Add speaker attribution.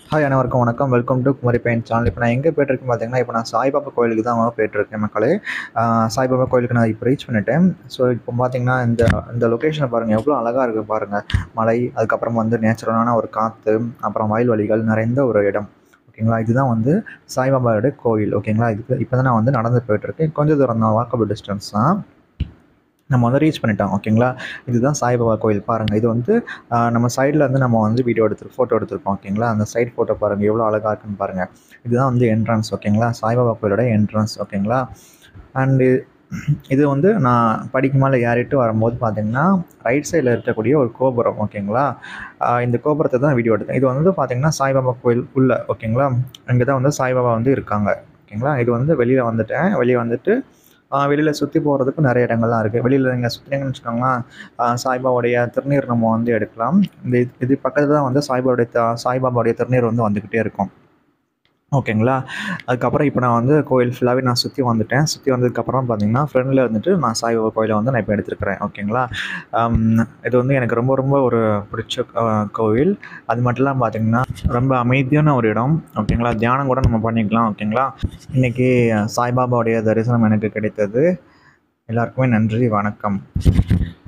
Speaker 1: hi அனைவருக்கும் வணக்கம் welcome to Kumari pain channel இப்போ நான் எங்கே போயிட்டுருக்கேன் பார்த்தீங்கன்னா இப்போ நான் சாய்பாபா கோயிலுக்கு தான் போயிட்டுருக்கேன் மக்களே ஆஹ் சாய்பாபா கோயிலுக்கு நான் இப்போ ரீச் பண்ணிட்டேன் ஸோ இப்போ பார்த்தீங்கன்னா இந்த இந்த லொக்கேஷனை பாருங்கள் எவ்வளோ அழகாக இருக்குது பாருங்கள் மலை அதுக்கப்புறம் வந்து நேச்சுரலான ஒரு காற்று அப்புறம் வயல்வெளிகள் நிறைந்த ஒரு இடம் ஓகேங்களா இதுதான் வந்து சாய்பாபாவோட கோயில் ஓகேங்களா இதுக்கு இப்போ தான் நான் வந்து நடந்து போயிட்டுருக்கேன் கொஞ்சம் தூரம் தான் வாக்கபிள் டிஸ்டன்ஸ் தான் நம்ம வந்து ரீச் பண்ணிட்டோம் ஓகேங்களா இதுதான் சாய்பாபா கோயில் பாருங்கள் இது வந்து ஆஹ் நம்ம சைடில் வந்து நம்ம வந்து வீடியோ எடுத்து ஃபோட்டோ எடுத்திருக்கோம் ஓகேங்களா அந்த சைட் ஃபோட்டோ பாருங்கள் எவ்வளோ அழகாக இருக்குன்னு பாருங்கள் இதுதான் வந்து என்ட்ரன்ஸ் ஓகேங்களா சாய்பாபா கோயிலோட என்ட்ரன்ஸ் ஓகேங்களா அண்டு இது வந்து நான் படிக்கு மேலே ஏறிட்டு வரும்போது பார்த்தீங்கன்னா ரைட் சைடில் இருக்கக்கூடிய ஒரு கோபுரம் ஓகேங்களா ஆஹ் இந்த கோபுரத்தை தான் வீடியோ எடுத்தேன் இது வந்து பார்த்தீங்கன்னா சாய்பாபா கோயில் உள்ள ஓகேங்களா இங்கே தான் வந்து சாய்பாபா வந்து இருக்காங்க ஓகேங்களா இது வந்து வெளியில் வந்துட்டேன் வெளியே வந்துட்டு வெளியில் சுற்றி போகிறதுக்கு நிறைய இடங்கள்லாம் இருக்குது வெளியில் நீங்கள் சுற்றினீங்கன்னு வச்சுக்கோங்களேன் ஆஹ் சாய்பாபாவுடைய திருநீர் நம்ம வந்து எடுக்கலாம் இந்த இது- இது பக்கத்தில் தான் வந்து சாய்பாவுடைய த சாய்பாபாவுடைய திருநீர் வந்து வந்துக்கிட்டே இருக்கும் ஓகேங்களா அதுக்கப்புறம் இப்போ நான் வந்து கோயில் ஃபுல்லாகவே நான் சுற்றி வந்துட்டேன் சுற்றி வந்ததுக்கப்புறம் பார்த்தீங்கன்னா ஃப்ரெண்டில் வந்துட்டு நான் சாய்பாபா கோயிலை வந்து நான் இப்போ எடுத்துருக்கிறேன் ஓகேங்களா ஆம், இது வந்து எனக்கு ரொம்ப ரொம்ப ஒரு பிடிச்ச ஆஹ், கோவில் அது மட்டும் இல்லாமல் பார்த்தீங்கன்னா ரொம்ப அமைதியான ஒரு இடம் ஓகேங்களா தியானம் கூட நம்ம பண்ணிக்கலாம் ஓகேங்களா இன்றைக்கி சாய்பாபாவுடைய தரிசனம் எனக்கு கிடைத்தது எல்லாருக்குமே நன்றி வணக்கம்